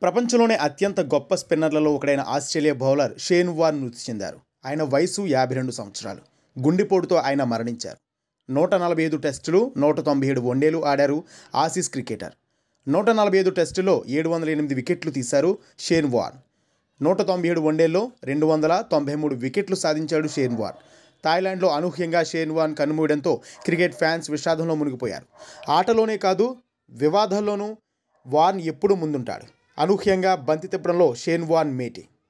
ప్రపంచంలోనే అత్యంత గొప్ప స్పిన్నర్లలో ఒకడైన ఆస్ట్రేలియా బౌలర్ షేన్ వార్న్ మృతి చెందారు ఆయన వయసు యాభై రెండు సంవత్సరాలు గుండెపోటుతో ఆయన మరణించారు నూట నలభై ఐదు టెస్టులు నూట తొంభై ఏడు వన్డేలు ఆడారు ఆసీస్ క్రికెటర్ నూట నలభై ఐదు టెస్టులో ఏడు వందల ఎనిమిది వికెట్లు తీశారు షేన్ వార్న్ నూట తొంభై ఏడు వన్డేల్లో రెండు వందల తొంభై మూడు వికెట్లు సాధించాడు షేన్ వార్న్ థాయిలాండ్లో అనూహ్యంగా షేన్ వార్న్ కన్నుమూయడంతో క్రికెట్ ఫ్యాన్స్ విషాదంలో మునిగిపోయారు ఆటలోనే కాదు వివాదాల్లోనూ వార్న్ ఎప్పుడూ ముందుంటాడు అనూహ్యంగా బంతి తిప్పడంలో షేన్ వార్న్ మేటి